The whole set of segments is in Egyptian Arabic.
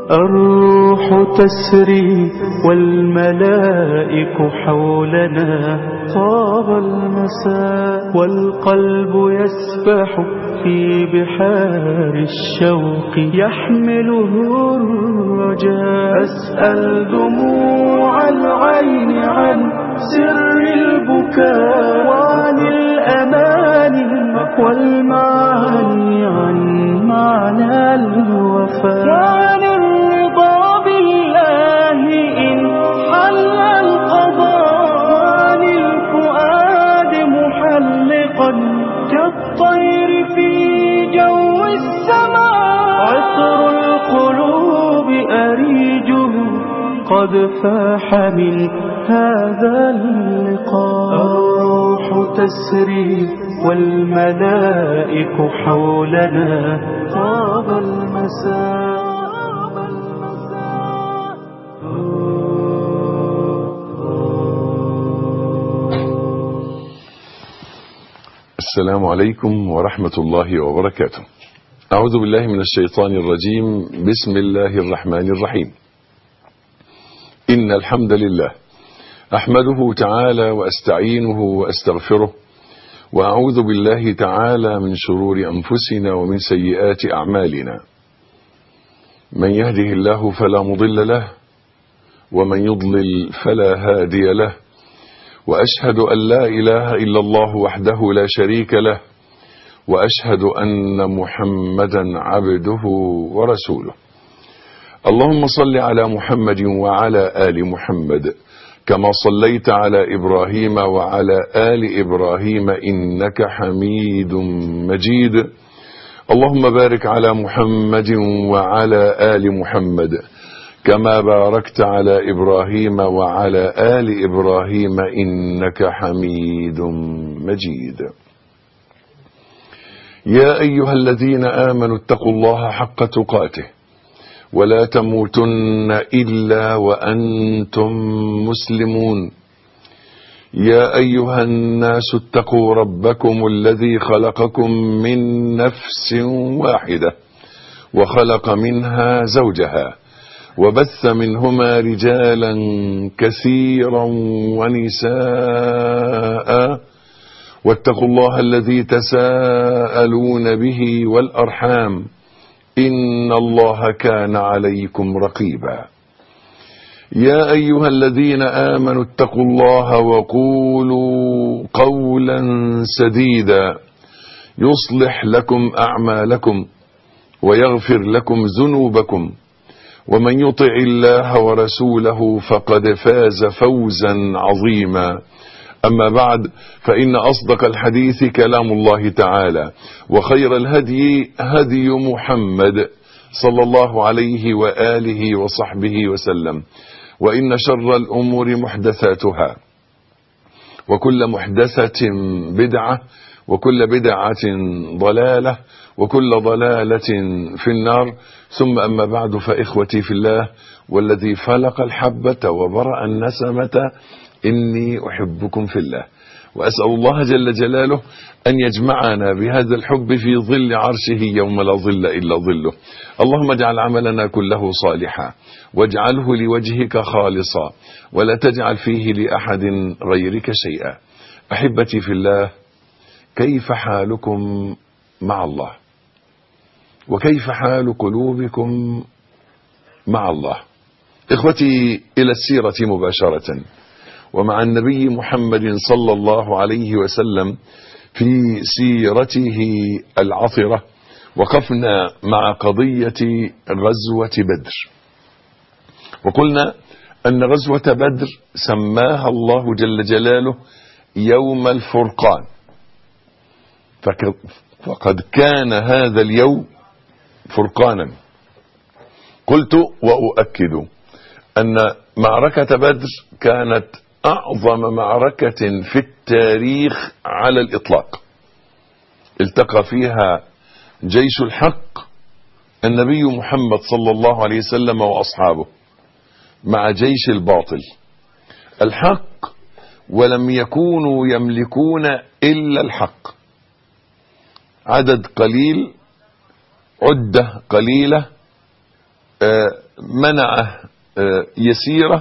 الروح تسري والملائك حولنا طاب المساء والقلب يسبح في بحار الشوق يحمله الرجاء أسأل دموع العين عن سر البكاء وعن الأماني والمعاني عن معنى الوفاء وعن الرضا بالله إن حل القضاء وعن الفؤاد محلقا كالطير في جو السماء عطر القلوب أريجه قد فاح من هذا اللقاء الروح تسري والملائك حولنا طاب المساء السلام عليكم ورحمة الله وبركاته أعوذ بالله من الشيطان الرجيم بسم الله الرحمن الرحيم إن الحمد لله أحمده تعالى وأستعينه وأستغفره وأعوذ بالله تعالى من شرور أنفسنا ومن سيئات أعمالنا من يهده الله فلا مضل له ومن يضلل فلا هادي له وأشهد أن لا إله إلا الله وحده لا شريك له وأشهد أن محمدا عبده ورسوله اللهم صل على محمد وعلى آل محمد كما صليت على إبراهيم وعلى آل إبراهيم إنك حميد مجيد اللهم بارك على محمد وعلى آل محمد كما باركت على إبراهيم وعلى آل إبراهيم إنك حميد مجيد يا أيها الذين آمنوا اتقوا الله حق تقاته ولا تموتن إلا وأنتم مسلمون يا أيها الناس اتقوا ربكم الذي خلقكم من نفس واحدة وخلق منها زوجها وبث منهما رجالا كثيرا ونساء واتقوا الله الذي تساءلون به والأرحام إن الله كان عليكم رقيبا يا أيها الذين آمنوا اتقوا الله وقولوا قولا سديدا يصلح لكم أعمالكم ويغفر لكم ذنوبكم ومن يطع الله ورسوله فقد فاز فوزا عظيما أما بعد فإن أصدق الحديث كلام الله تعالى وخير الهدي هدي محمد صلى الله عليه وآله وصحبه وسلم وإن شر الأمور محدثاتها وكل محدثة بدعة وكل بدعة ضلالة وكل ضلالة في النار ثم أما بعد فإخوتي في الله والذي فلق الحبة وبرأ النسمة إني أحبكم في الله وأسأل الله جل جلاله أن يجمعنا بهذا الحب في ظل عرشه يوم لا ظل إلا ظله اللهم اجعل عملنا كله صالحا واجعله لوجهك خالصا ولا تجعل فيه لأحد غيرك شيئا أحبتي في الله كيف حالكم مع الله وكيف حال قلوبكم مع الله إخوتي إلى السيرة مباشرة ومع النبي محمد صلى الله عليه وسلم في سيرته العطرة وقفنا مع قضية غزوة بدر وقلنا أن غزوة بدر سماها الله جل جلاله يوم الفرقان فقد كان هذا اليوم فرقانا قلت وأؤكد أن معركة بدر كانت أعظم معركة في التاريخ على الإطلاق التقى فيها جيش الحق النبي محمد صلى الله عليه وسلم وأصحابه مع جيش الباطل الحق ولم يكونوا يملكون إلا الحق عدد قليل عدة قليلة منعه آه، يسيرة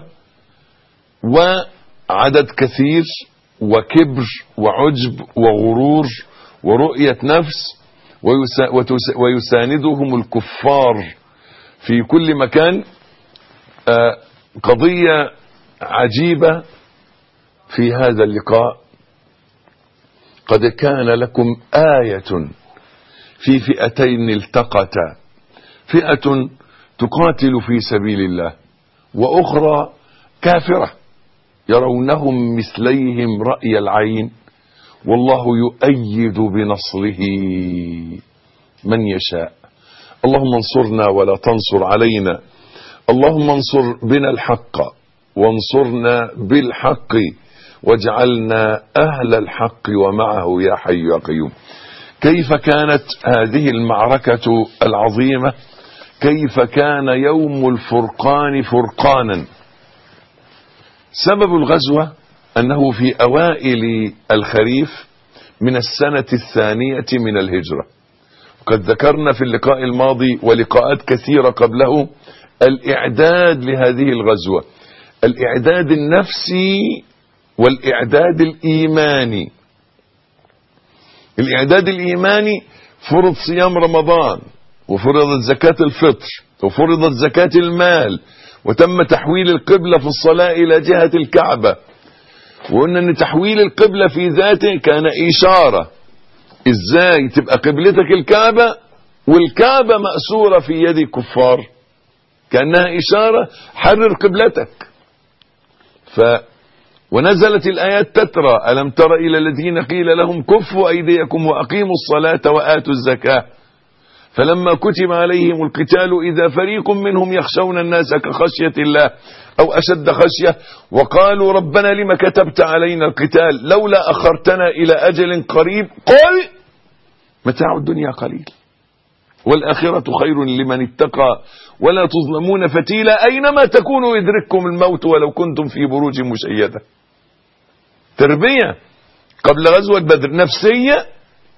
وعدد كثير وكبر وعجب وغرور ورؤية نفس ويسا- وتس- ويساندهم الكفار في كل مكان آه، قضية عجيبة في هذا اللقاء قد كان لكم آية في فئتين التقتا فئة تقاتل في سبيل الله وأخرى كافرة يرونهم مثليهم رأي العين والله يؤيد بنصره من يشاء اللهم انصرنا ولا تنصر علينا اللهم انصر بنا الحق وانصرنا بالحق واجعلنا أهل الحق ومعه يا حي يا قيوم كيف كانت هذه المعركة العظيمة كيف كان يوم الفرقان فرقانا سبب الغزوة أنه في أوائل الخريف من السنة الثانية من الهجرة قد ذكرنا في اللقاء الماضي ولقاءات كثيرة قبله الإعداد لهذه الغزوة الإعداد النفسي والإعداد الإيماني الإعداد الإيماني فرض صيام رمضان وفرضت زكاة الفطر وفرضت زكاة المال وتم تحويل القبلة في الصلاة إلى جهة الكعبة وقلنا أن تحويل القبلة في ذاته كان إشارة إزاي تبقى قبلتك الكعبة والكعبة مأسورة في يد الكفار كأنها إشارة حرر قبلتك ف ونزلت الآيات تترى ألم تر إلى الذين قيل لهم كفوا أيديكم وأقيموا الصلاة وآتوا الزكاة فلما كتب عليهم القتال إذا فريق منهم يخشون الناس كخشية الله أو أشد خشية وقالوا ربنا لم كتبت علينا القتال لولا أخرتنا إلى أجل قريب قل متاع الدنيا قليل والآخرة خير لمن اتقى ولا تظلمون فتيلا أينما تكونوا يدرككم الموت ولو كنتم في بروج مشيدة تربية قبل غزوة بدر نفسية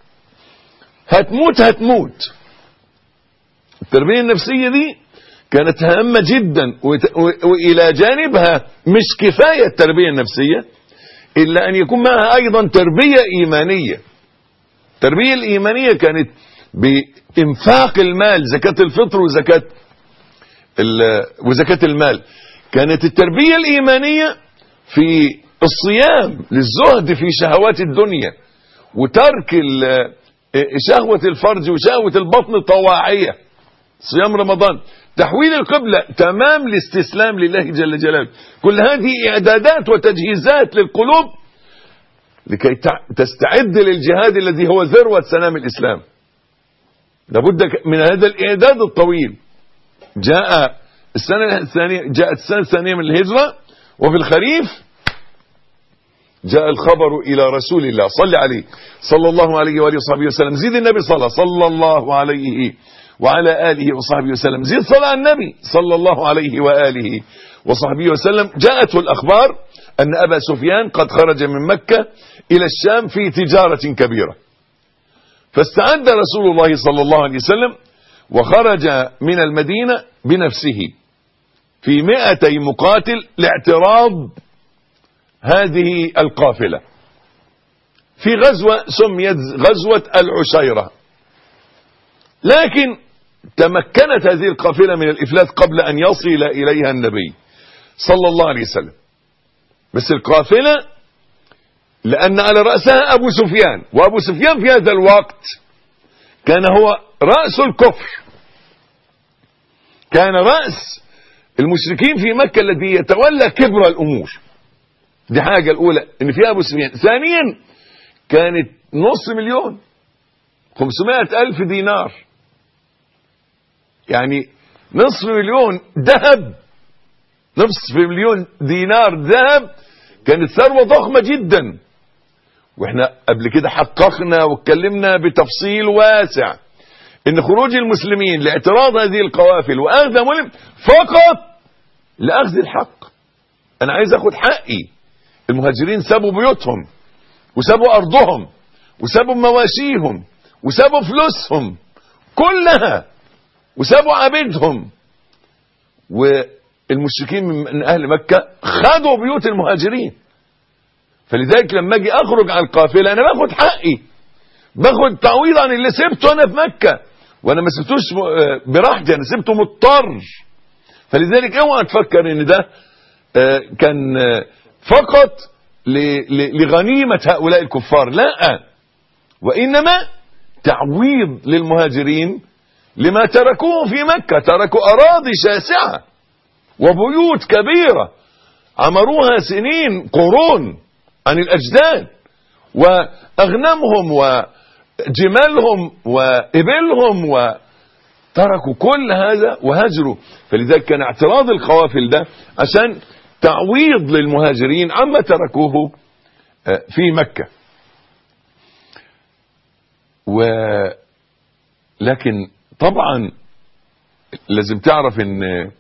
هتموت هتموت التربية النفسية دي كانت هامة جدا وت- و- وإلى جانبها مش كفاية التربية النفسية إلا أن يكون معها أيضا تربية إيمانية التربية الإيمانية كانت بإنفاق المال زكاة الفطر وزكاة ال- وزكاة المال كانت التربية الإيمانية في الصيام للزهد في شهوات الدنيا وترك ال- شهوة الفرج وشهوة البطن طواعية صيام رمضان تحويل القبلة تمام الاستسلام لله جل جلاله كل هذه إعدادات وتجهيزات للقلوب لكي تع- تستعد للجهاد الذي هو ذروة سلام الإسلام لابد ك- من هذا الإعداد الطويل جاء السنة الثانية جاءت السنة الثانية من الهجرة وفي الخريف جاء الخبر إلى رسول الله صلى عليه صلى الله عليه وآله وصحبه وسلم زيد النبي صلى صلى الله عليه وعلى آله وصحبه وسلم زيد صلى على النبي صلى الله عليه وآله وصحبه وسلم جاءته الأخبار أن أبا سفيان قد خرج من مكة إلى الشام في تجارة كبيرة فاستعد رسول الله صلى الله عليه وسلم وخرج من المدينة بنفسه في مئتي مقاتل لاعتراض هذه القافلة في غزوة سميت غزوة العشيرة لكن تمكنت هذه القافلة من الإفلات قبل أن يصل إليها النبي صلى الله عليه وسلم بس القافلة لأن على رأسها أبو سفيان وأبو سفيان في هذا الوقت كان هو رأس الكفر كان رأس المشركين في مكة الذي يتولى كبر الأمور دي حاجة الأولى إن فيها أبو سفيان ثانيا كانت نص مليون خمسمائة ألف دينار يعني نصف مليون ذهب نصف مليون دينار ذهب كانت ثروة ضخمة جدا واحنا قبل كده حققنا واتكلمنا بتفصيل واسع ان خروج المسلمين لاعتراض هذه القوافل واخذ ملم فقط لاخذ الحق انا عايز اخد حقي المهاجرين سابوا بيوتهم وسابوا ارضهم وسابوا مواشيهم وسابوا فلوسهم كلها وسابوا عبيدهم والمشركين من أهل مكة خدوا بيوت المهاجرين فلذلك لما أجي أخرج على القافلة أنا باخد حقي باخد تعويض عن اللي سبته أنا في مكة وأنا ما سبتوش م- براحتي أنا سبته مضطر فلذلك اوعى تفكر ان ده آه، كان آه، فقط ل- ل- لغنيمة هؤلاء الكفار لا وإنما تعويض للمهاجرين لما تركوه في مكة تركوا أراضي شاسعة وبيوت كبيرة عمروها سنين قرون عن الأجداد وأغنمهم وجمالهم وإبلهم وتركوا كل هذا وهاجروا فلذلك كان اعتراض القوافل ده عشان تعويض للمهاجرين عما تركوه آه، في مكة و لكن طبعا لازم تعرف ان آه،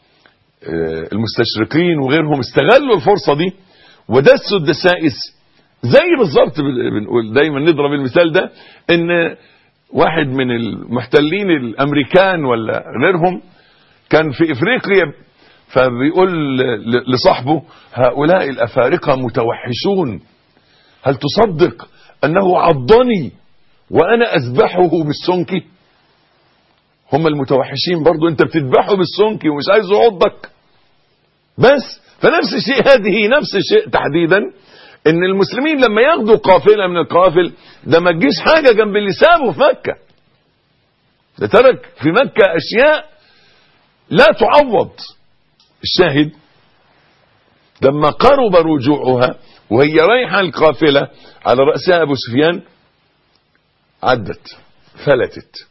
المستشرقين وغيرهم استغلوا الفرصة دي ودسوا الدسائس زي بالظبط بن- بنقول دايما نضرب المثال ده ان واحد من المحتلين الامريكان ولا غيرهم كان في افريقيا فبيقول ل- لصاحبه هؤلاء الافارقه متوحشون هل تصدق انه عضني وانا اذبحه بالسنكي هم المتوحشين برضو انت بتذبحه بالسنكي ومش عايز يعضك بس فنفس الشيء هذه نفس الشيء تحديدا ان المسلمين لما ياخدوا قافله من القوافل ده ما تجيش حاجه جنب اللي سابه في مكه ده ترك في مكه اشياء لا تعوض الشاهد لما قرب رجوعها وهي رايحه القافله على راسها ابو سفيان عدت فلتت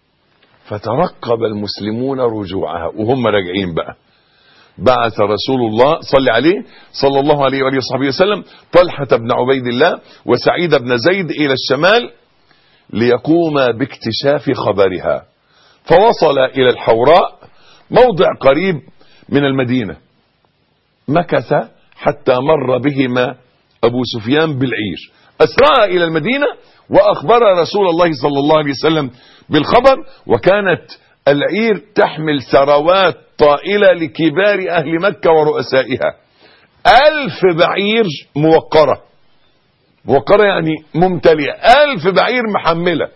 فترقب المسلمون رجوعها وهم راجعين بقى بعث رسول الله صلى عليه صلى الله عليه وآله وصحبه وسلم طلحة بن عبيد الله وسعيد بن زيد إلى الشمال ليقوم باكتشاف خبرها فوصل إلى الحوراء موضع قريب من المدينة مكث حتى مر بهما أبو سفيان بالعير أسرع إلى المدينة وأخبر رسول الله صلى الله عليه وسلم بالخبر وكانت العير تحمل ثروات طائلة لكبار أهل مكة ورؤسائها ألف بعير موقرة موقرة يعني ممتلئة ألف بعير محملة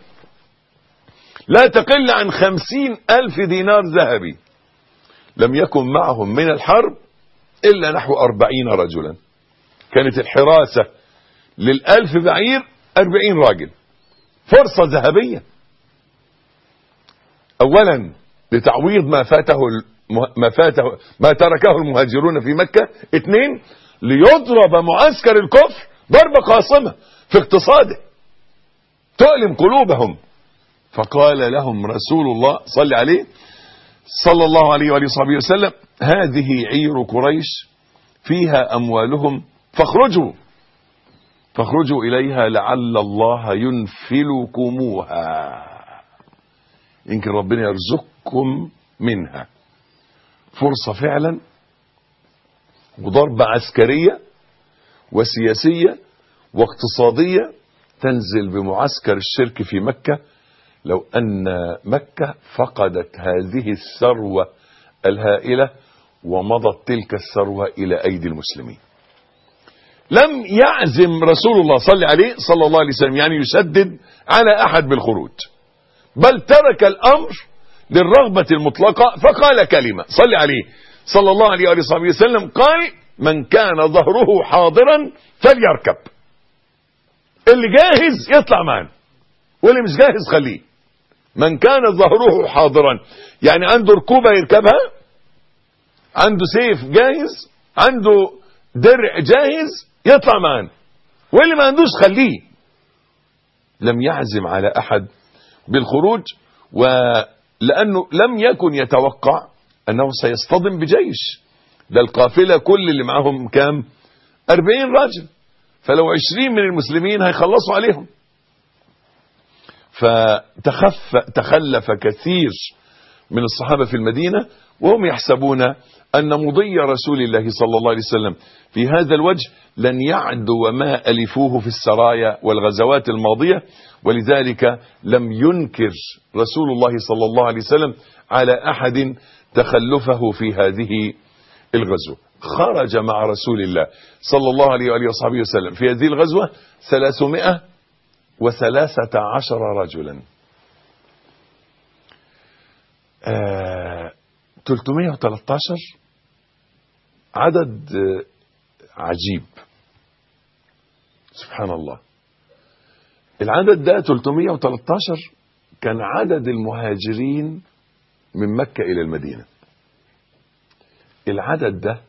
لا تقل عن خمسين ألف دينار ذهبي لم يكن معهم من الحرب إلا نحو أربعين رجلا كانت الحراسة للألف بعير أربعين راجل فرصة ذهبية أولا لتعويض ما فاته الم- ما فاته ما تركه المهاجرون في مكة اثنين ليضرب معسكر الكفر ضربة قاصمة في اقتصاده تؤلم قلوبهم فقال لهم رسول الله صلى عليه صلى الله عليه وآله وصحبه وسلم هذه عير قريش فيها أموالهم فاخرجوا فاخرجوا إليها لعل الله ينفلكموها يمكن ربنا يرزقكم منها فرصة فعلا وضربة عسكرية وسياسية واقتصادية تنزل بمعسكر الشرك في مكة لو أن مكة فقدت هذه الثروة الهائلة ومضت تلك الثروة إلى أيدي المسلمين لم يعزم رسول الله صلى عليه صلى الله عليه وسلم يعني يشدد على أحد بالخروج بل ترك الأمر للرغبة المطلقة فقال كلمة صلى عليه صلى الله عليه وآله وصحبه وسلم قال من كان ظهره حاضرا فليركب اللي جاهز يطلع معنا واللي مش جاهز خليه من كان ظهره حاضرا يعني عنده ركوبة يركبها عنده سيف جاهز عنده درع جاهز يطلع معنا واللي ما عندوش خليه لم يعزم على أحد بالخروج ولأنه لم يكن يتوقع أنه سيصطدم بجيش ده القافلة كل اللي معهم كام أربعين راجل فلو عشرين من المسلمين هيخلصوا عليهم فتخف تخلف كثير من الصحابة في المدينة وهم يحسبون أن مضي رسول الله صلى الله عليه وسلم في هذا الوجه لن يعدو ما ألفوه في السرايا والغزوات الماضية ولذلك لم ينكر رسول الله صلى الله عليه وسلم على أحد تخلفه في هذه الغزوة خرج مع رسول الله صلى الله عليه وآله وصحبه وسلم في هذه الغزوة ثلاثمائة وثلاثة عشر رجلا آه 313 عدد آه عجيب سبحان الله العدد ده 313 كان عدد المهاجرين من مكة إلى المدينة العدد ده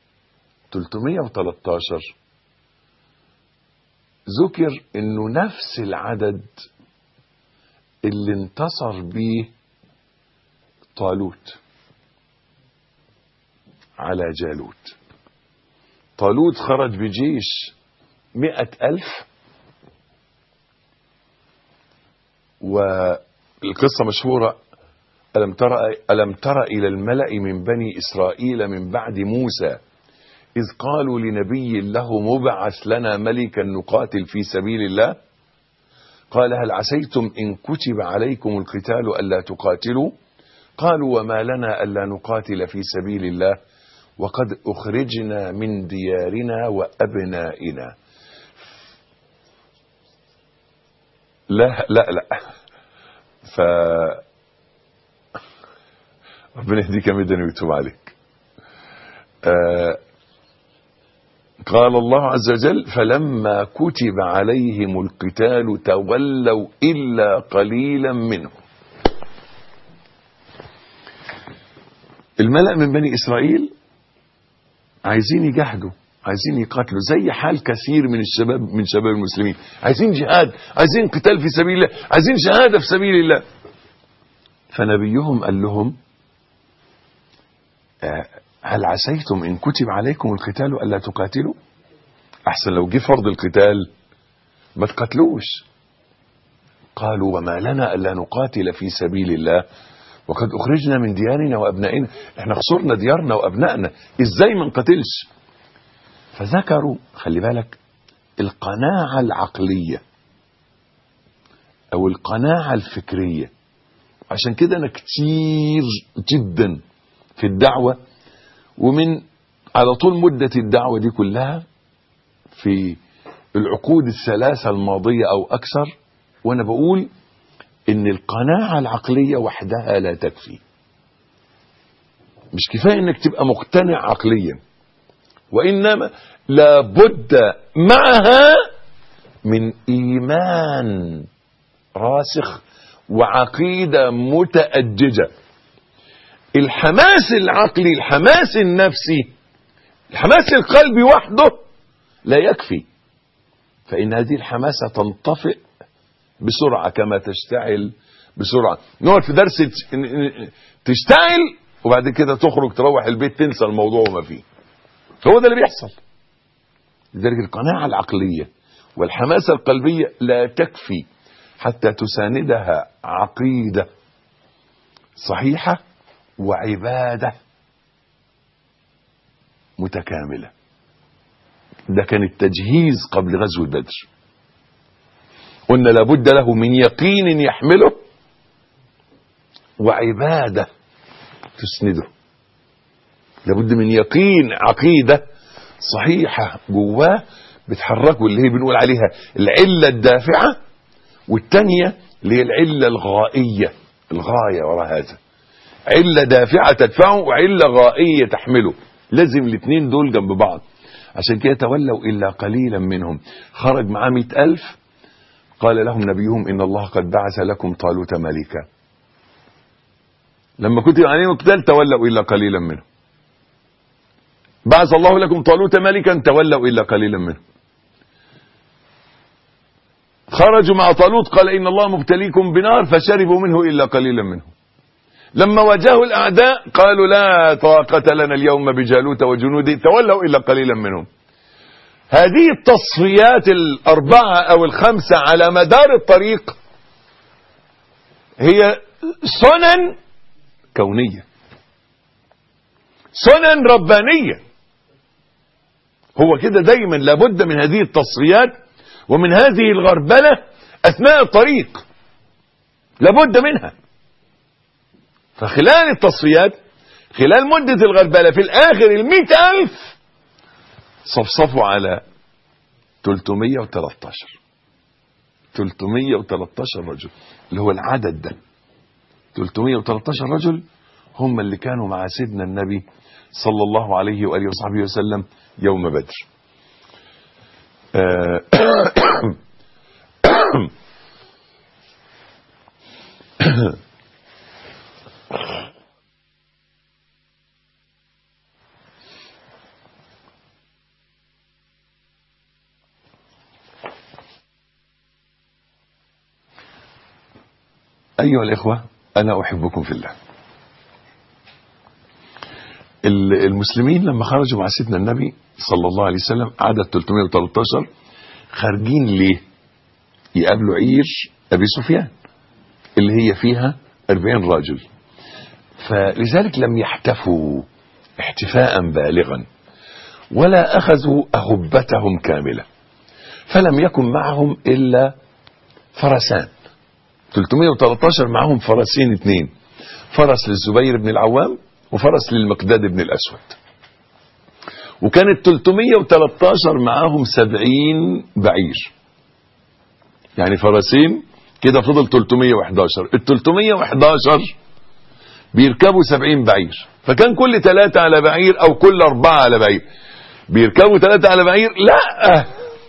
313 ذكر انه نفس العدد اللي انتصر بيه طالوت على جالوت طالوت خرج بجيش مئة ألف والقصة مشهورة ألم ترى, ألم ترى إلى الملأ من بني إسرائيل من بعد موسى إذ قالوا لنبي له مبعث لنا ملكا نقاتل في سبيل الله قال هل عسيتم إن كتب عليكم القتال ألا تقاتلوا قالوا وما لنا ألا نقاتل في سبيل الله وقد أخرجنا من ديارنا وأبنائنا لا لا لا ف ربنا يهديك مدن ويتوب عليك آه قال الله عز وجل فلما كتب عليهم القتال تولوا إلا قليلا منهم الملأ من بني إسرائيل عايزين يجاهدوا عايزين يقاتلوا زي حال كثير من الشباب من شباب المسلمين عايزين جهاد عايزين قتال في سبيل الله عايزين شهادة في سبيل الله فنبيهم قال لهم هل عسيتم إن كتب عليكم القتال ألا تقاتلوا أحسن لو جه فرض القتال ما تقاتلوش قالوا وما لنا ألا نقاتل في سبيل الله وقد أخرجنا من ديارنا وأبنائنا احنا خسرنا ديارنا وأبنائنا إزاي ما نقاتلش فذكروا خلي بالك القناعة العقلية أو القناعة الفكرية عشان كده أنا كتير جدا في الدعوة ومن على طول مدة الدعوة دي كلها في العقود الثلاثة الماضية أو أكثر وأنا بقول إن القناعة العقلية وحدها لا تكفي مش كفاية إنك تبقى مقتنع عقليا وإنما لابد معها من إيمان راسخ وعقيدة متأججة الحماس العقلي الحماس النفسي الحماس القلبي وحده لا يكفي فإن هذه الحماسة تنطفئ بسرعة كما تشتعل بسرعة نقعد في درس تشتعل وبعد كده تخرج تروح البيت تنسى الموضوع وما فيه هو ده اللي بيحصل لذلك القناعة العقلية والحماسة القلبية لا تكفي حتى تساندها عقيدة صحيحة وعبادة متكاملة ده كان التجهيز قبل غزو بدر قلنا لابد له من يقين يحمله وعبادة تسنده لابد من يقين عقيدة صحيحة جواه بتحركه اللي هي بنقول عليها العلة الدافعة والتانية اللي هي العلة الغائية الغاية وراء هذا علة دافعة تدفعه وعلة غائية تحمله لازم الاثنين دول جنب بعض عشان كده تولوا إلا قليلا منهم خرج معاه مئة ألف قال لهم نبيهم إن الله قد بعث لكم طالوت ملكا لما كتب عليهم القتال تولوا إلا قليلا منهم بعث الله لكم طالوت ملكا تولوا إلا قليلا منهم خرجوا مع طالوت قال إن الله مبتليكم بنار فشربوا منه إلا قليلا منهم لما واجهوا الأعداء قالوا لا طاقة لنا اليوم بجالوت وجنوده تولوا إلا قليلا منهم هذه التصفيات الأربعة أو الخمسة على مدار الطريق هي سنن كونية سنن ربانية هو كده دايما لابد من هذه التصفيات ومن هذه الغربلة أثناء الطريق لابد منها فخلال التصفيات خلال مدة الغربلة في الآخر المئة ألف صفصفوا على 313 313 رجل اللي هو العدد ده 313 رجل هم اللي كانوا مع سيدنا النبي صلى الله عليه وآله وصحبه وسلم يوم بدر آه أيها الإخوة أنا أحبكم في الله ال- المسلمين لما خرجوا مع سيدنا النبي صلى الله عليه وسلم عدد 313 خارجين ليه يقابلوا عير أبي سفيان اللي هي فيها 40 رجل فلذلك لم يحتفوا احتفاء بالغا ولا أخذوا أهبتهم كاملة فلم يكن معهم إلا فرسان 313 معهم فرسين اثنين فرس للزبير بن العوام وفرس للمقداد بن الأسود وكانت 313 معاهم 70 بعير يعني فرسين كده فضل 311 ال 311 بيركبوا 70 بعير فكان كل ثلاثة على بعير أو كل أربعة على بعير بيركبوا ثلاثة على بعير لا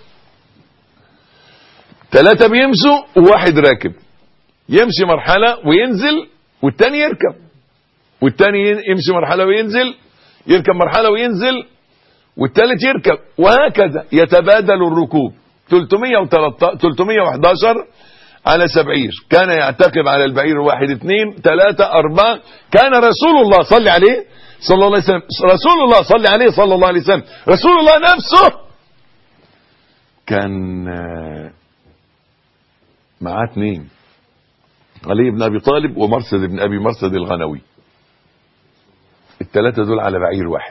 ثلاثة بيمشوا وواحد راكب يمشي مرحلة وينزل والتاني يركب والتاني يمشي مرحلة وينزل يركب مرحلة وينزل والتالت يركب وهكذا يتبادل الركوب 313 311 على سبعير كان يعتقب على البعير واحد اثنين ثلاثة أربعة كان رسول الله صلى عليه صلى الله عليه وسلم رسول الله صلى عليه صلى الله عليه وسلم رسول الله نفسه كان آه، معاه اثنين علي بن ابي طالب ومرثد بن ابي مرثد الغنوي الثلاثه دول على بعير واحد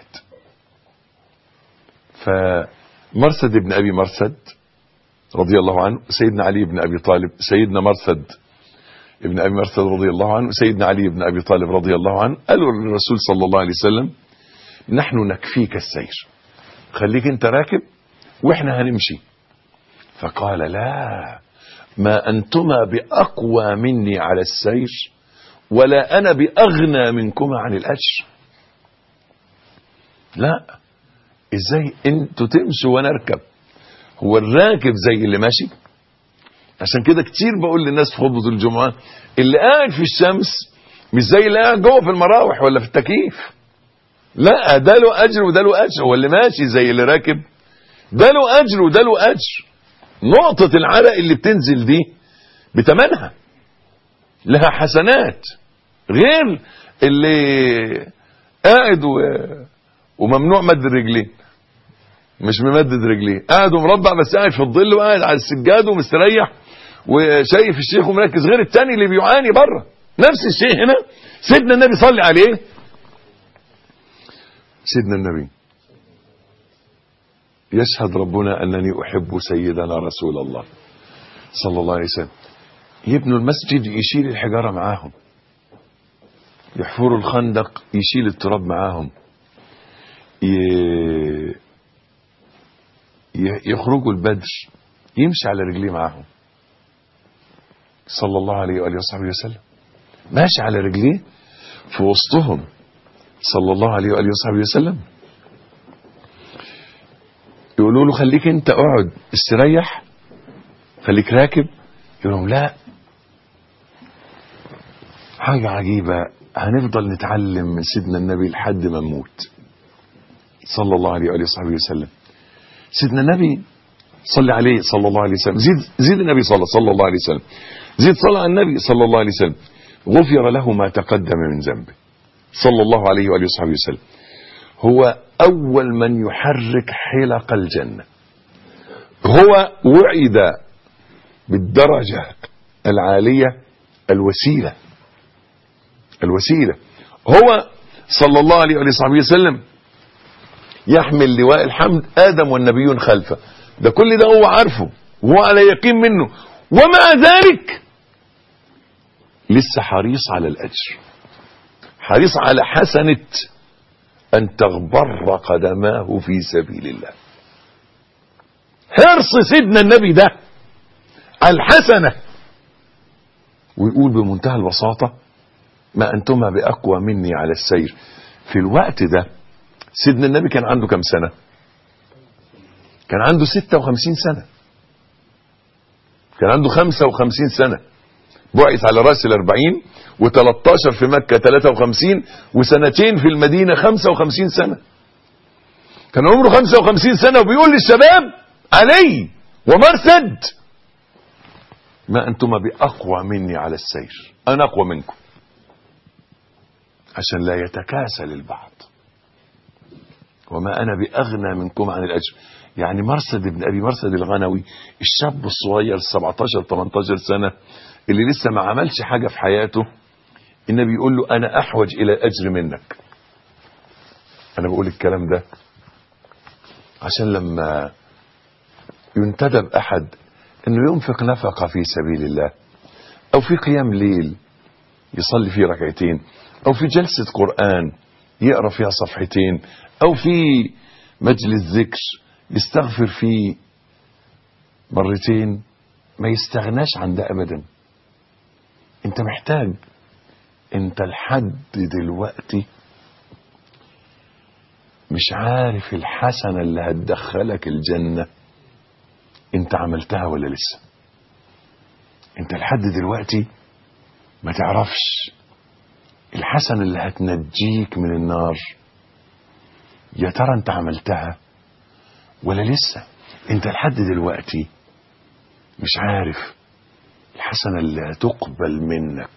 فمرثد بن ابي مرثد رضي الله عنه سيدنا علي بن ابي طالب سيدنا مرثد ابن ابي مرثد رضي الله عنه سيدنا علي بن ابي طالب رضي الله عنه قالوا للرسول صلى الله عليه وسلم نحن نكفيك السير خليك انت راكب واحنا هنمشي فقال لا ما أنتما بأقوى مني على السير ولا أنا بأغنى منكما عن الأجر لا إزاي أنتوا تمشوا وأنا أركب هو الراكب زي اللي ماشي عشان كده كتير بقول للناس في خطبة الجمعة اللي قاعد في الشمس مش زي اللي قاعد جوه في المراوح ولا في التكييف لا ده له أجر وده له أجر هو اللي ماشي زي اللي راكب ده له أجر وده له أجر نقطة العرق اللي بتنزل دي بتمنها لها حسنات غير اللي قاعد و... وممنوع مد الرجلين مش ممدد رجليه قاعد ومربع بس قاعد في الظل وقاعد على السجاد ومستريح وشايف الشيخ ومركز غير التاني اللي بيعاني بره نفس الشيء هنا سيدنا النبي صلي عليه سيدنا النبي يشهد ربنا أنني أحب سيدنا رسول الله صلى الله عليه وسلم يبنوا المسجد يشيل الحجارة معاهم يحفروا الخندق يشيل التراب معاهم ي... ي- يخرجوا البدر يمشي على رجليه معاهم صلى الله عليه وآله وصحبه وسلم ماشي على رجليه في وسطهم صلى الله عليه وآله وصحبه وسلم يقولوا له خليك انت اقعد استريح خليك راكب يقول لهم لا حاجة عجيبة هنفضل نتعلم من سيدنا النبي لحد ما نموت صلى الله عليه وآله وصحبه وسلم سيدنا النبي صلى عليه صلى الله عليه وسلم زيد زيد النبي صلى صلى الله عليه وسلم زيد صلى على النبي صلى الله عليه وسلم غفر له ما تقدم من ذنبه صلى الله عليه وآله وصحبه وسلم هو أول من يحرك حلق الجنة هو وعد بالدرجة العالية الوسيلة الوسيلة هو صلى الله عليه وصحبه وسلم يحمل لواء الحمد آدم والنبيون خلفه ده كل ده هو عارفه وهو على يقين منه ومع ذلك لسه حريص على الأجر حريص على حسنة أن تغبر قدماه في سبيل الله حرص سيدنا النبي ده على الحسنة ويقول بمنتهى البساطة ما أنتما بأقوى مني على السير في الوقت ده سيدنا النبي كان عنده كم سنة كان عنده 56 سنة كان عنده 55 سنة بعث على رأس الأربعين و13 في مكة 53 وسنتين في المدينة 55 سنة كان عمره 55 سنة وبيقول للشباب علي ومرسد ما أنتم بأقوى مني على السير أنا أقوى منكم عشان لا يتكاسل البعض وما أنا بأغنى منكم عن الأجر يعني مرسد بن أبي مرسد الغنوي الشاب الصغير 17-18 سنة اللي لسه ما عملش حاجة في حياته النبي يقول له أنا أحوج إلى الأجر منك أنا بقول الكلام ده عشان لما ينتدب أحد أنه ينفق نفقة في سبيل الله أو في قيام ليل يصلي فيه ركعتين أو في جلسة قرآن يقرأ فيها صفحتين أو في مجلس ذكر يستغفر فيه مرتين ما يستغناش عن ده أبدا انت محتاج انت لحد دلوقتي مش عارف الحسنة اللي هتدخلك الجنة انت عملتها ولا لسه انت لحد دلوقتي ما تعرفش الحسنة اللي هتنجيك من النار يا ترى انت عملتها ولا لسه انت لحد دلوقتي مش عارف الحسنة اللي هتقبل منك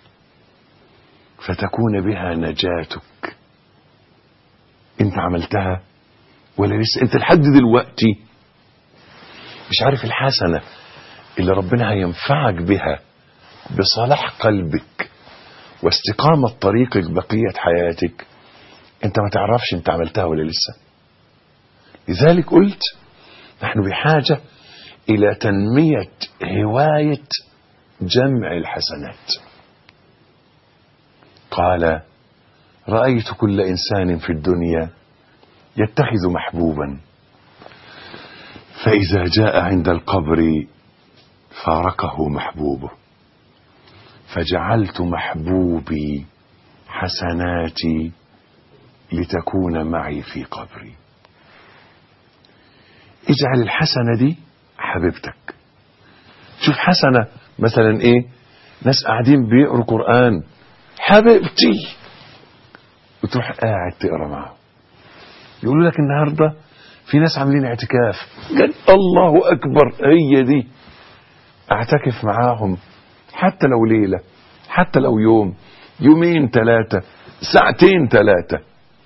فتكون بها نجاتك انت عملتها ولا لسه انت لحد دلوقتي مش عارف الحسنة اللي ربنا هينفعك بها بصلاح قلبك واستقامة طريقك بقية حياتك انت ما تعرفش انت عملتها ولا لسه لذلك قلت نحن بحاجة الى تنمية هواية جمع الحسنات قال رأيت كل إنسان في الدنيا يتخذ محبوبا فإذا جاء عند القبر فارقه محبوبه فجعلت محبوبي حسناتي لتكون معي في قبري اجعل الحسنة دي حبيبتك شوف حسنة مثلا ايه ناس قاعدين بيقروا قرآن حبيبتي وتروح قاعد تقرا معاهم يقولوا لك النهارده في ناس عاملين اعتكاف قال الله اكبر هي دي اعتكف معاهم حتى لو ليله حتى لو يوم يومين ثلاثه ساعتين ثلاثه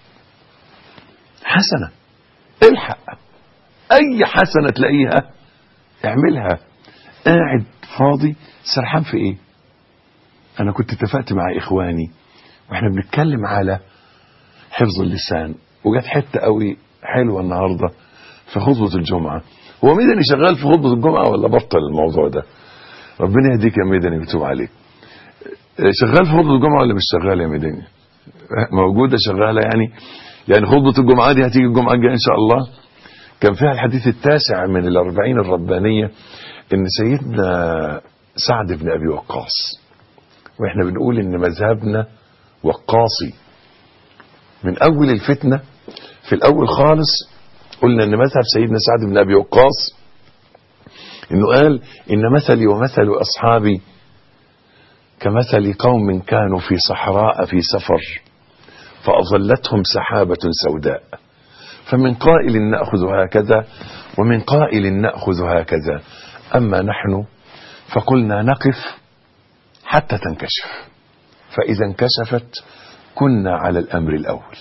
حسنه الحق اي حسنه تلاقيها اعملها قاعد فاضي سرحان في ايه انا كنت اتفقت مع اخواني واحنا بنتكلم على حفظ اللسان وجت حته قوي حلوه النهارده في خطبه الجمعه هو ميداني شغال في خطبه الجمعه ولا بطل الموضوع ده ربنا يهديك يا ميداني ويتوب عليك شغال في خطبه الجمعه ولا مش شغال يا ميداني موجوده شغاله يعني يعني خطبه الجمعه دي هتيجي الجمعه الجايه ان شاء الله كان فيها الحديث التاسع من الأربعين الربانية إن سيدنا سعد بن أبي وقاص وإحنا بنقول إن مذهبنا وقاصي من أول الفتنة في الأول خالص قلنا إن مذهب سيدنا سعد بن أبي وقاص إنه قال إن مثلي ومثل أصحابي كمثل قوم كانوا في صحراء في سفر فأظلتهم سحابة سوداء فمن قائل نأخذ هكذا ومن قائل نأخذ هكذا أما نحن فقلنا نقف حتى تنكشف فإذا انكشفت كنا على الأمر الأول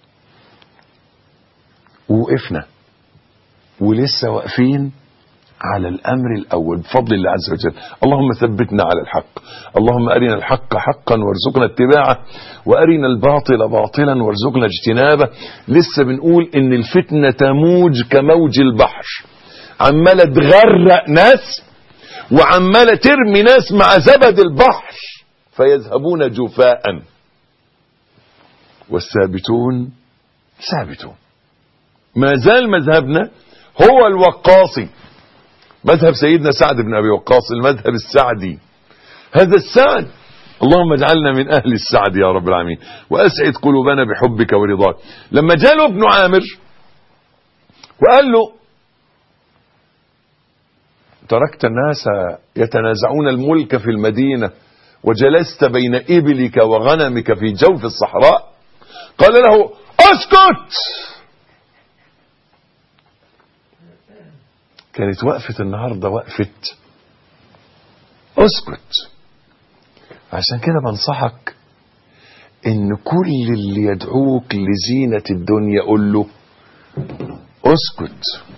ووقفنا ولسه واقفين على الأمر الأول بفضل الله عز وجل اللهم ثبتنا على الحق اللهم أرنا الحق حقا وارزقنا اتباعه وأرنا الباطل باطلا وارزقنا اجتنابه لسه بنقول إن الفتنة تموج كموج البحر عمالة تغرق ناس وعمالة ترمي ناس مع زبد البحر فيذهبون جفاء والثابتون ثابتون ما زال مذهبنا هو الوقاصي مذهب سيدنا سعد بن ابي وقاص المذهب السعدي هذا السعد اللهم اجعلنا من اهل السعد يا رب العالمين واسعد قلوبنا بحبك ورضاك لما جاله ابن عامر وقال له تركت الناس يتنازعون الملك في المدينه وجلست بين ابلك وغنمك في جوف الصحراء قال له اسكت كانت وقفة النهاردة وقفة اسكت عشان كده بنصحك ان كل اللي يدعوك لزينة الدنيا قول له اسكت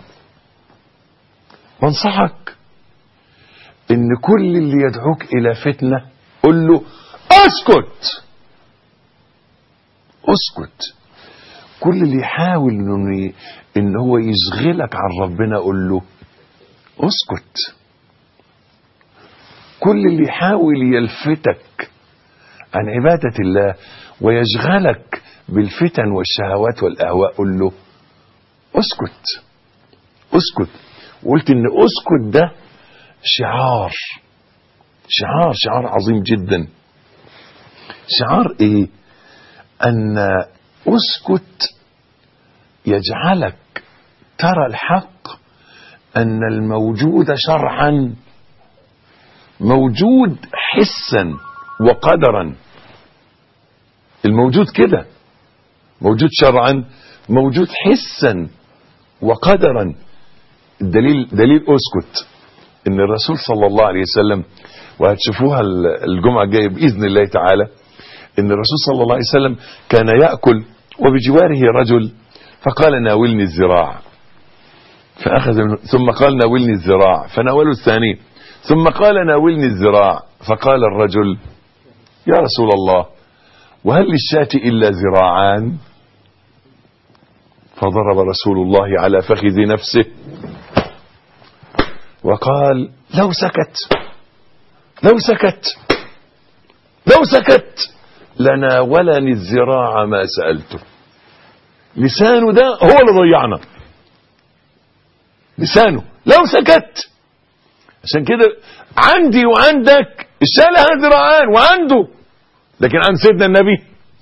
بنصحك ان كل اللي يدعوك الى فتنة قول له اسكت اسكت كل اللي يحاول انه ان هو يشغلك عن ربنا قول له اسكت كل اللي يحاول يلفتك عن عبادة الله ويشغلك بالفتن والشهوات والأهواء قل له اسكت اسكت وقلت ان اسكت ده شعار شعار شعار عظيم جدا شعار ايه ان اسكت يجعلك ترى الحق ان الموجود شرعا موجود حسا وقدرا الموجود كده موجود شرعا موجود حسا وقدرا الدليل دليل اسكت ان الرسول صلى الله عليه وسلم وهتشوفوها الجمعه الجايه باذن الله تعالى ان الرسول صلى الله عليه وسلم كان ياكل وبجواره رجل فقال ناولني الذراع فاخذ منه ثم قال ناولني الذراع فناوله الثاني ثم قال ناولني الذراع فقال الرجل يا رسول الله وهل للشاة إلا ذراعان فضرب رسول الله على فخذ نفسه وقال لو سكت لو سكت لو سكت لناولني الذراع ما سألته لسانه ده هو اللي ضيعنا لسانه لو سكت عشان كده عندي وعندك الشاة لها ذراعان وعنده لكن عند سيدنا النبي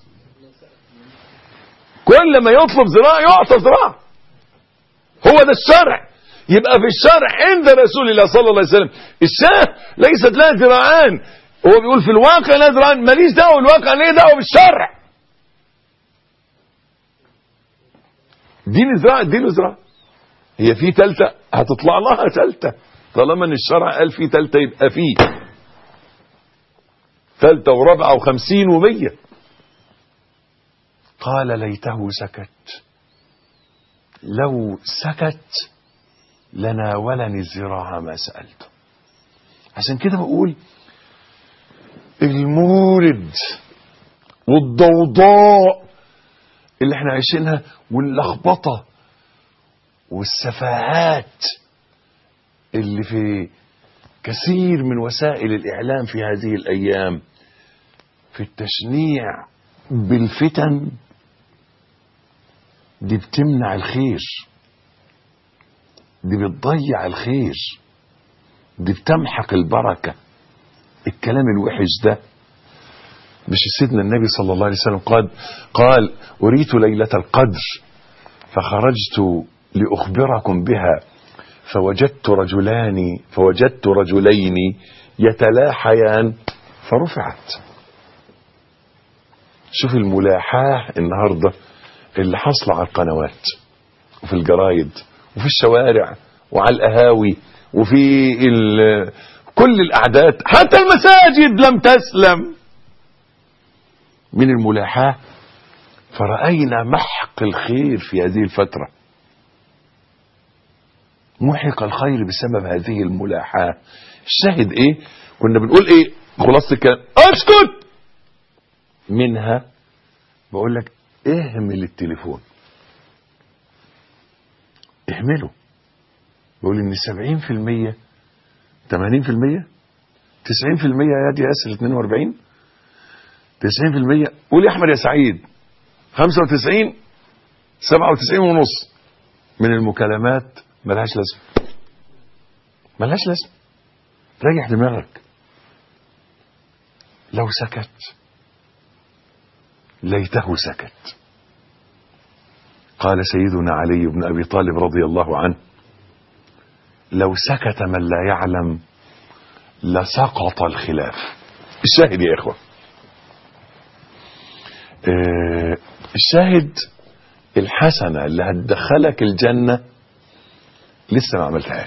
كل ما يطلب ذراع يعطى ذراع هو ده الشرع يبقى في الشرع عند رسول الله صلى الله عليه وسلم الشاة ليست لها ذراعان هو بيقول في الواقع لها ذراعان ماليش دعوه بالواقع ليه دعوه بالشرع اديني ذراع اديله ذراع هي في تالتة هتطلع لها تالتة طالما ان الشرع قال في تالتة يبقى فيه ثالثة ورابعة وخمسين ومية قال ليته سكت لو سكت لناولني الذراع ما سألته عشان كده بقول المورد والضوضاء اللي احنا عايشينها واللخبطة والسفاهات اللي في كثير من وسائل الإعلام في هذه الأيام في التشنيع بالفتن دي بتمنع الخير دي بتضيع الخير دي بتمحق البركة الكلام الوحش ده مش سيدنا النبي صلى الله عليه وسلم قال قال أريت ليلة القدر فخرجت لأخبركم بها فوجدت رجلان فوجدت رجلين يتلاحيان فرفعت شوف الملاحاة النهاردة اللي حصل على القنوات وفي الجرايد وفي الشوارع وعلى القهاوي وفي كل الأعداد حتى المساجد لم تسلم من الملاحاة فرأينا محق الخير في هذه الفترة محق الخير بسبب هذه الملاحاة الشاهد ايه كنا بنقول ايه خلاصة الكلام اسكت منها بقول لك اهمل التليفون اهمله بقول ان 70% 80% 90% يا دي ياسر 42 90% قول يا احمد يا سعيد 95 97 ونص من المكالمات ملهاش لازمه ملهاش لازمه ريح دماغك لو سكت ليته سكت قال سيدنا علي بن ابي طالب رضي الله عنه لو سكت من لا يعلم لسقط الخلاف الشاهد يا اخوه آه، الشاهد الحسنه اللي هتدخلك الجنه لسه ما عملتهاش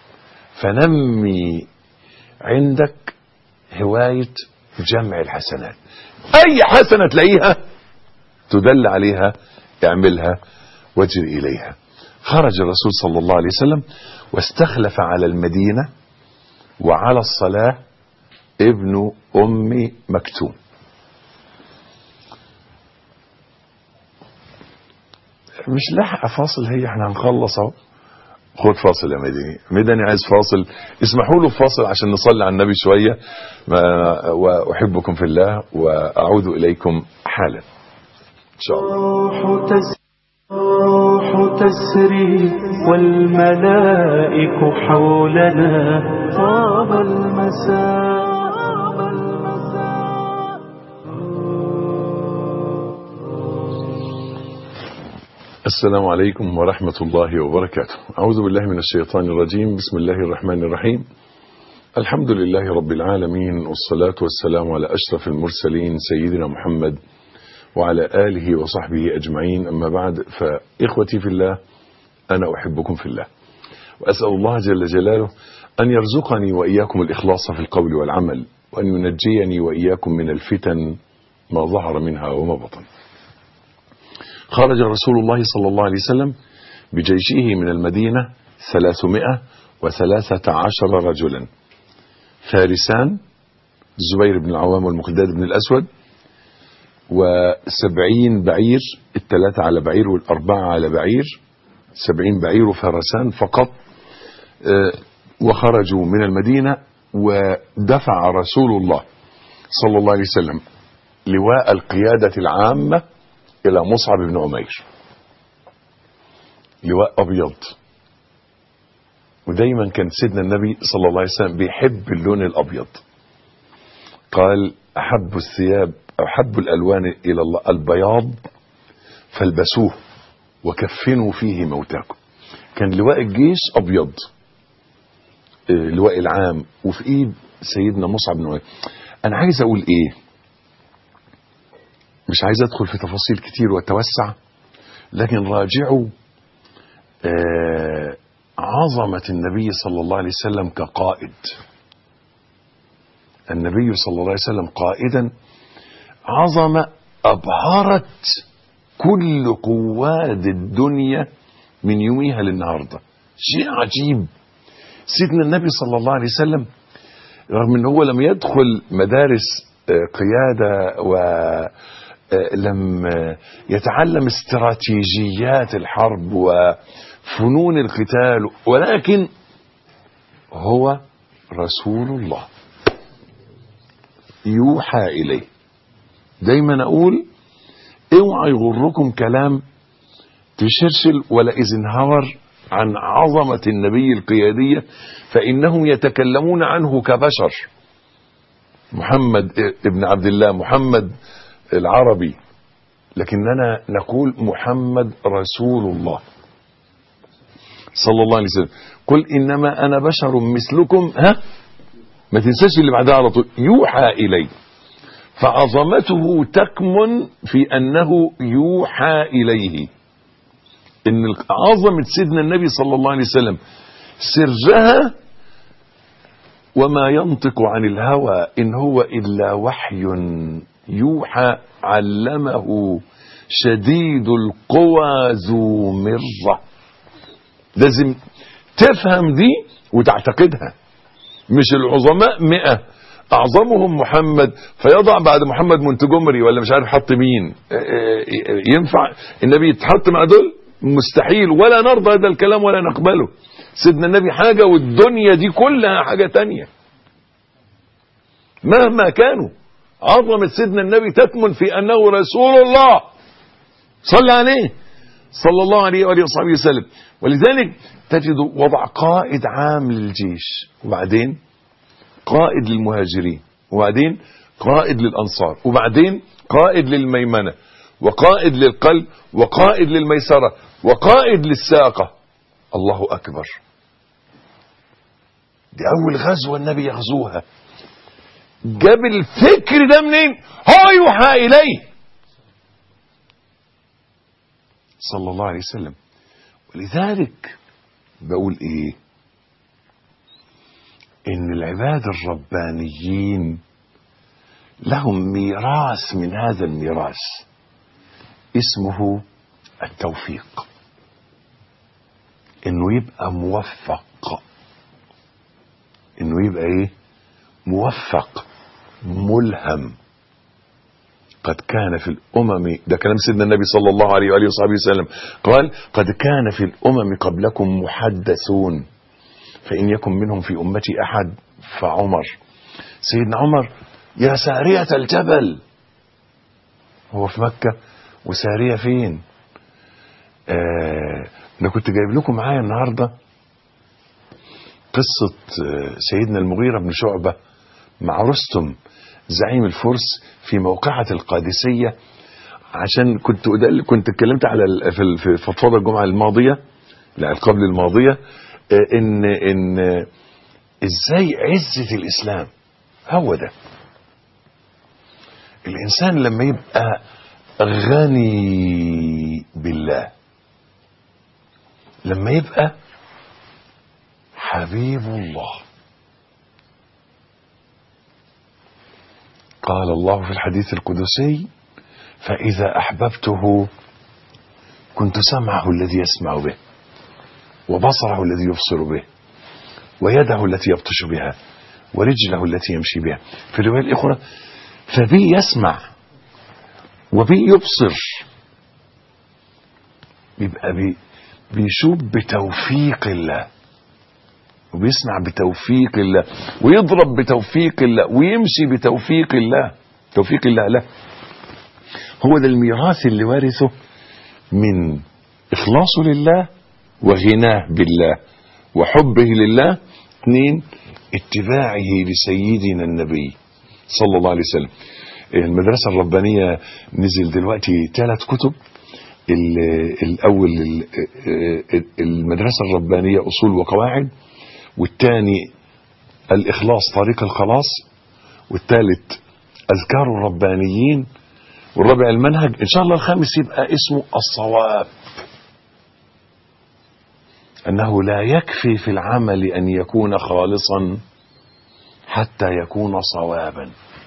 فنمي عندك هوايه جمع الحسنات اي حسنه تلاقيها تدل عليها اعملها واجر اليها خرج الرسول صلى الله عليه وسلم واستخلف على المدينه وعلى الصلاه ابن ام مكتوم مش لاحقه فاصل هي احنا هنخلص اهو خد فاصل يا مدني مدني عايز فاصل اسمحوا له فاصل عشان نصلي على النبي شويه ما- واحبكم في الله واعود اليكم حالا ان شاء الله الروح تس الروح تسري والملائك حولنا طاب المساء السلام عليكم ورحمة الله وبركاته أعوذ بالله من الشيطان الرجيم بسم الله الرحمن الرحيم الحمد لله رب العالمين والصلاة والسلام على أشرف المرسلين سيدنا محمد وعلى آله وصحبه أجمعين أما بعد فإخوتي في الله أنا أحبكم في الله وأسأل الله جل جلاله أن يرزقني وإياكم الإخلاص في القول والعمل وأن ينجيني وإياكم من الفتن ما ظهر منها وما بطن خرج رسول الله صلى الله عليه وسلم بجيشه من المدينة ثلاثمائة وثلاثة عشر رجلا فارسان الزبير بن العوام والمقداد بن الأسود وسبعين بعير الثلاثة على بعير والأربعة على بعير سبعين بعير وفرسان فقط آه، وخرجوا من المدينة ودفع رسول الله صلى الله عليه وسلم لواء القيادة العامة إلى مصعب بن عمير لواء أبيض ودايما كان سيدنا النبي صلى الله عليه وسلم بيحب اللون الأبيض قال أحب الثياب أحب الألوان إلى الله البياض فالبسوه وكفنوا فيه موتاكم كان لواء الجيش أبيض آه، لواء العام وفي إيد سيدنا مصعب بن عمير أنا عايز أقول إيه مش عايز ادخل في تفاصيل كتير واتوسع لكن راجعوا آه عظمة النبي صلى الله عليه وسلم كقائد النبي صلى الله عليه وسلم قائدا عظمة أبهرت كل قواد الدنيا من يومها للنهاردة شيء عجيب سيدنا النبي صلى الله عليه وسلم رغم ان هو لم يدخل مدارس آه، قيادة و آه، لم آه، يتعلم استراتيجيات الحرب وفنون القتال ولكن هو رسول الله يوحى إليه دايما أقول اوعى يغركم كلام تشرشل ولا إذنهور عن عظمة النبي القيادية فإنهم يتكلمون عنه كبشر محمد ابن عبد الله محمد العربي لكننا نقول محمد رسول الله صلى الله عليه وسلم قل إنما أنا بشر مثلكم ها ما تنساش اللي بعدها على طول يوحى إلي فعظمته تكمن في أنه يوحى إليه إن عظمة سيدنا النبي صلى الله عليه وسلم سرها وما ينطق عن الهوى إن هو إلا وحي يوحى علمه شديد القوى ذو مرة لازم تفهم دي وتعتقدها مش العظماء مئة أعظمهم محمد فيضع بعد محمد منتجمري ولا مش عارف حط مين اه اه ينفع النبي يتحط مع دول مستحيل ولا نرضى هذا الكلام ولا نقبله سيدنا النبي حاجة والدنيا دي كلها حاجة تانية مهما كانوا عظمة سيدنا النبي تكمن في أنه رسول الله صلى عليه صلى الله عليه وآله وصحبه وسلم ولذلك تجد وضع قائد عام للجيش وبعدين قائد للمهاجرين وبعدين قائد للأنصار وبعدين قائد للميمنة وقائد للقلب وقائد للميسرة وقائد للساقة الله أكبر دي أول غزوة النبي يغزوها جاب الفكر ده منين هو يوحى إليه صلى الله عليه وسلم ولذلك بقول ايه ان العباد الربانيين لهم ميراث من هذا الميراث اسمه التوفيق انه يبقى موفق انه يبقى ايه موفق ملهم قد كان في الأمم ده كلام سيدنا النبي صلى الله عليه وآله وصحبه وسلم قال قد كان في الأمم قبلكم محدثون فإن يكن منهم في أمتي أحد فعمر سيدنا عمر يا سارية الجبل هو في مكة وسارية فين آه أنا كنت جايب لكم معايا النهاردة قصة آه سيدنا المغيرة بن شعبة مع رستم زعيم الفرس في موقعة القادسية عشان كنت أدل كنت اتكلمت على ال- في ال- في فضفضة الجمعة الماضية لا قبل الماضية آه، ان ان آه، ازاي عزة الاسلام هو ده الانسان لما يبقى غني بالله لما يبقى حبيب الله قال الله في الحديث القدسي فإذا أحببته كنت سمعه الذي يسمع به وبصره الذي يبصر به ويده التي يبطش بها ورجله التي يمشي بها في الرواية الأخرى فبي يسمع وبي يبصر يبقى بي بيشوف بتوفيق الله وبيسمع بتوفيق الله ويضرب بتوفيق الله ويمشي بتوفيق الله توفيق الله له هو ده الميراث اللي وارثه من إخلاصه لله وغناه بالله وحبه لله اثنين اتباعه لسيدنا النبي صلى الله عليه وسلم المدرسة الربانية نزل دلوقتي ثلاث كتب ال- الأول ال- المدرسة الربانية أصول وقواعد والثاني الإخلاص طريق الخلاص والثالث أذكار الربانيين والرابع المنهج إن شاء الله الخامس يبقى اسمه الصواب أنه لا يكفي في العمل أن يكون خالصا حتى يكون صوابا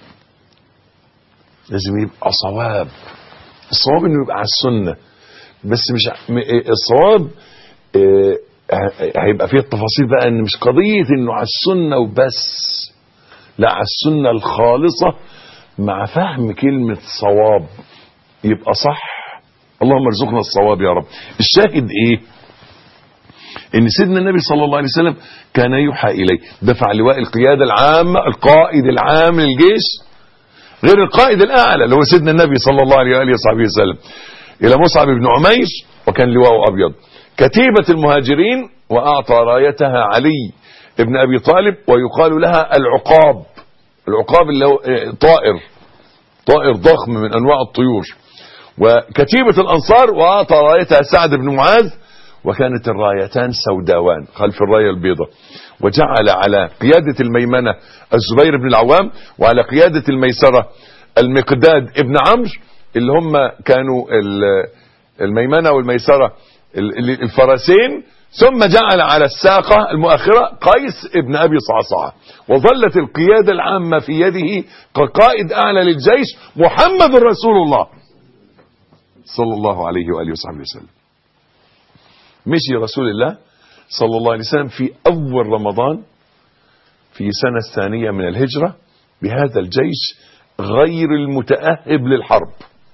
لازم يبقى صواب الصواب انه يبقى على السنه بس مش ع- م- إيه الصواب آه، ه- هيبقى فيه التفاصيل بقى ان مش قضيه انه على السنه وبس لا على السنه الخالصه مع فهم كلمه صواب يبقى صح اللهم ارزقنا الصواب يا رب الشاهد ايه ان سيدنا النبي صلى الله عليه وسلم كان يوحى اليه دفع لواء القياده العامه القائد العام للجيش غير القائد الاعلى اللي هو سيدنا النبي صلى الله عليه واله وصحبه وسلم الى مصعب بن عمير وكان لواءه ابيض كتيبه المهاجرين واعطى رايتها علي ابن ابي طالب ويقال لها العقاب العقاب اللي هو آه، طائر طائر ضخم من انواع الطيور وكتيبه الانصار واعطى رايتها سعد بن معاذ وكانت الرايتان سوداوان خلف الرايه البيضاء وجعل على قياده الميمنه الزبير بن العوام وعلى قياده الميسره المقداد ابن عمرو اللي هم كانوا ال- الميمنه والميسره ال- ال- الفرسين ثم جعل على الساقه المؤخره قيس ابن ابي صعصعه وظلت القياده العامه في يده كقائد اعلى للجيش محمد رسول الله صلى الله عليه واله وصحبه وسلم مشي رسول الله صلى الله عليه وسلم في أول رمضان في سنة الثانية من الهجرة بهذا الجيش غير المتأهب للحرب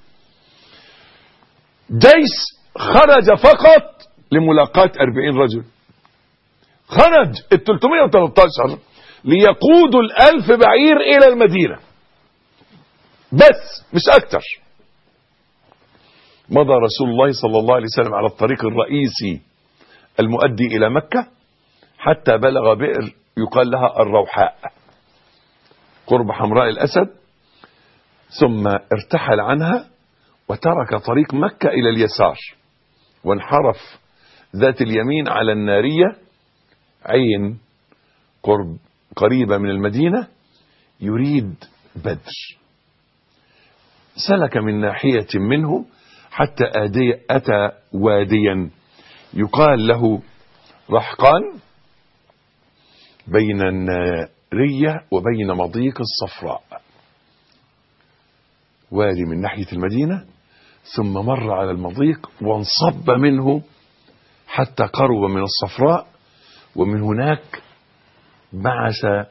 جيش خرج فقط لملاقاة أربعين رجل خرج ال 313 ليقودوا الألف بعير إلى المدينة بس مش أكتر مضى رسول الله صلى الله عليه وسلم على الطريق الرئيسي المؤدي إلى مكة حتى بلغ بئر يقال لها الروحاء قرب حمراء الأسد ثم ارتحل عنها وترك طريق مكة إلى اليسار وانحرف ذات اليمين على النارية عين قرب قريبة من المدينة يريد بدر سلك من ناحية منه حتى آدي أتى واديا يقال له رحقان بين النارية وبين مضيق الصفراء وادي من ناحية المدينة ثم مر على المضيق وانصب منه حتى قرب من الصفراء ومن هناك بعث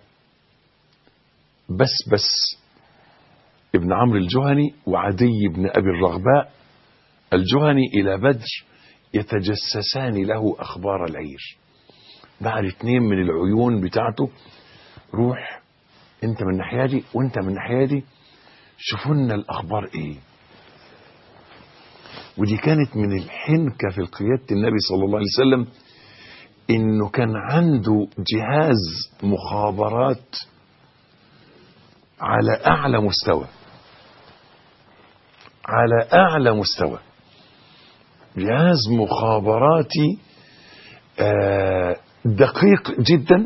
بسبس ابن عمرو الجهني وعدي بن أبي الرغباء الجهني إلى بدر يتجسسان له أخبار العير بعد اتنين من العيون بتاعته روح انت من الناحيه دي وانت من الناحيه دي شوفوا لنا الاخبار ايه ودي كانت من الحنكه في قياده النبي صلى الله عليه وسلم انه كان عنده جهاز مخابرات على اعلى مستوى على اعلى مستوى جهاز مخابراتي آه دقيق جدا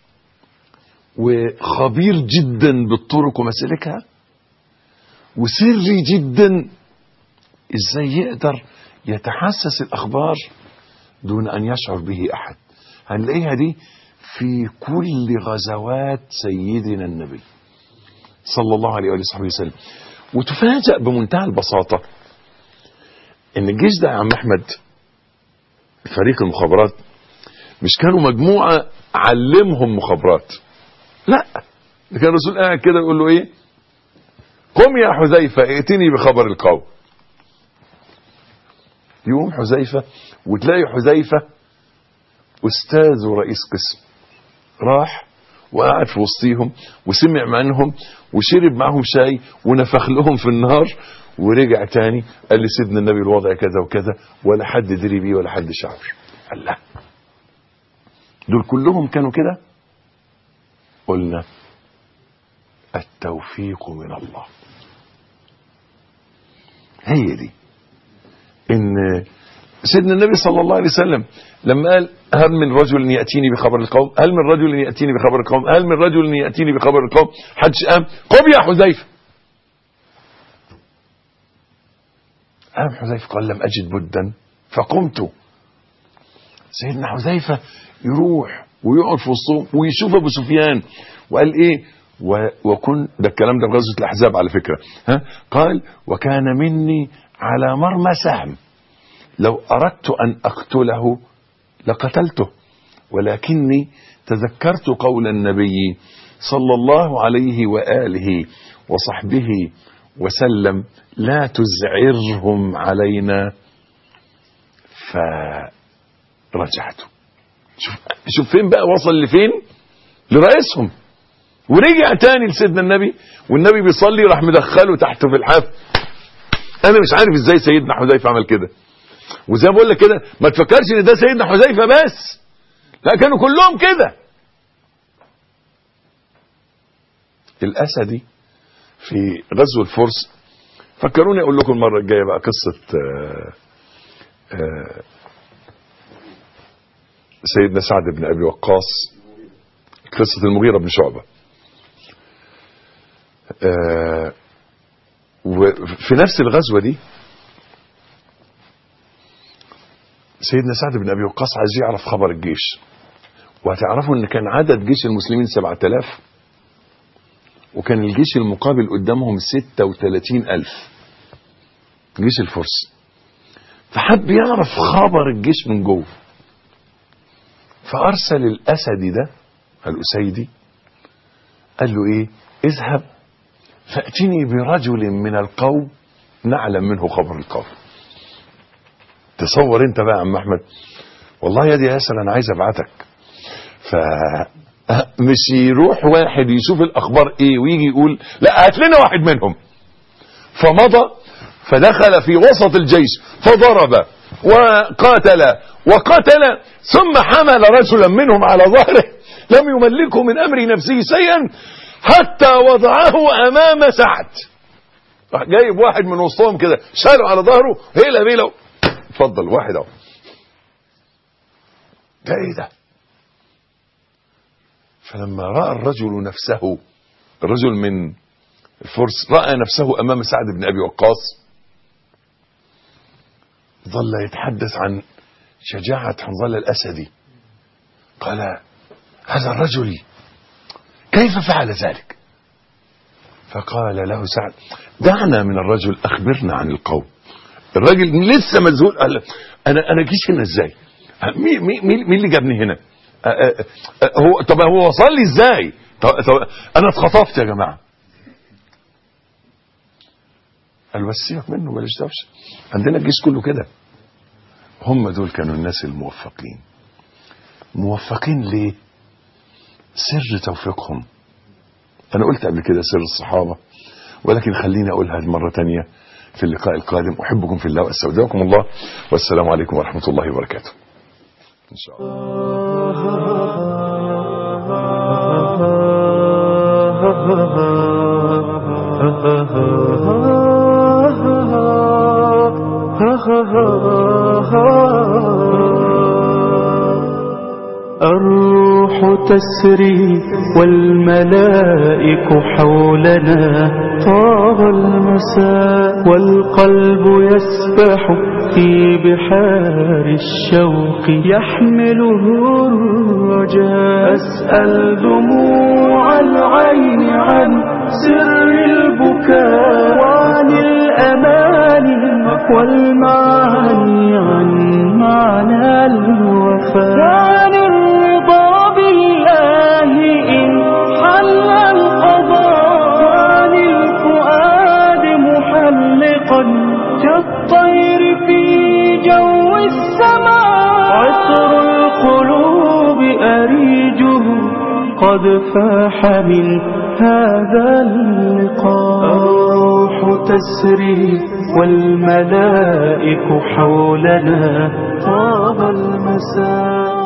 وخبير جدا بالطرق ومسالكها وسري جدا ازاي يقدر يتحسس الاخبار دون ان يشعر به احد هنلاقيها دي في كل غزوات سيدنا النبي صلى الله عليه وآله وصحبه وسلم وتفاجأ بمنتهى البساطة ان الجيش ده يا عم احمد فريق المخابرات مش كانوا مجموعة علمهم مخابرات لا ده كان الرسول قاعد كده يقول له ايه قم يا حذيفة ائتني بخبر القوم يقوم حذيفة وتلاقي حذيفة أستاذ ورئيس قسم راح وقعد في وسطيهم وسمع منهم وشرب معهم شاي ونفخ لهم في النار ورجع تاني قال لي سيدنا النبي الوضع كذا وكذا ولا حد دري بيه ولا حد شعر قال لا دول كلهم كانوا كده قلنا التوفيق من الله هي دي ان سيدنا النبي صلى الله عليه وسلم لما قال هل من رجل ياتيني بخبر القوم هل من رجل ياتيني بخبر القوم هل من رجل ياتيني بخبر القوم حدش قام قم يا حذيفه قام حذيفه قال لم اجد بدا فقمت سيدنا حذيفه يروح ويقعد في وسطهم ويشوف ابو سفيان وقال ايه و- وكن ده الكلام ده في غزوه الاحزاب على فكره ها قال وكان مني على مرمى سهم لو اردت ان اقتله لقتلته ولكني تذكرت قول النبي صلى الله عليه واله وصحبه وسلم لا تزعرهم علينا فرجعت شوف شوف فين بقى وصل لفين لرئيسهم ورجع تاني لسيدنا النبي والنبي بيصلي راح مدخله تحته في الحاف انا مش عارف ازاي سيدنا حذيفه عمل كده وزي ما بقول لك كده ما تفكرش ان ده سيدنا حذيفه بس لا كانوا كلهم كده الاسدي في غزو الفرس فكروني اقول لكم المره الجايه بقى قصه آه، آه، سيدنا سعد بن ابي وقاص قصه المغيره بن شعبه آه، وفي نفس الغزوه دي سيدنا سعد بن ابي وقاص عايز يعرف خبر الجيش وهتعرفوا ان كان عدد جيش المسلمين 7000 وكان الجيش المقابل قدامهم 36000 جيش الفرس فحب يعرف خبر الجيش من جوه فارسل الاسدي ده الاسيدي قال له ايه اذهب فاتني برجل من القوم نعلم منه خبر القوم تصور انت بقى يا عم احمد والله يا دي ياسر انا عايز ابعتك ف مش يروح واحد يشوف الاخبار ايه ويجي يقول لا هات لنا واحد منهم فمضى فدخل في وسط الجيش فضرب وقاتل وقتل ثم حمل رجلا منهم على ظهره لم يملكه من امر نفسه شيئا حتى وضعه امام سعد راح جايب واحد من وسطهم كده شاله على ظهره هيلا بيلا اتفضل واحد اهو ده ايه ده فلما راى الرجل نفسه الرجل من الفرس راى نفسه امام سعد بن ابي وقاص ظل يتحدث عن شجاعة حنظلة الأسدي قال هذا الرجل كيف فعل ذلك فقال له سعد دعنا من الرجل أخبرنا عن القوم الراجل لسه مذهول قال أنا أنا جيش هنا إزاي مين مين مين اللي جابني هنا أه أه أه هو طب هو وصل لي ازاي طب, طب انا اتخطفت يا جماعه قال بس سيبك منه بلاش دوشه عندنا الجيش كله كده هم دول كانوا الناس الموفقين موفقين ليه سر توفيقهم انا قلت قبل كده سر الصحابة ولكن خليني اقولها مرة تانية في اللقاء القادم احبكم في الله واستودعكم الله والسلام عليكم ورحمة الله وبركاته ان شاء الله الروح تسري والملائك حولنا طاب المساء والقلب يسبح في بحار الشوق يحمله الرجاء أسأل دموع العين عن سر البكاء وعن الأماني والمعاني عن معنى الوفاء وعن الرضا بالله إن حل القضاء وعن الفؤاد محلقا كالطير في جو السماء عطر القلوب أريجه قد فاح من هذا اللقاء الروح تسري والملائك حولنا طاب المساء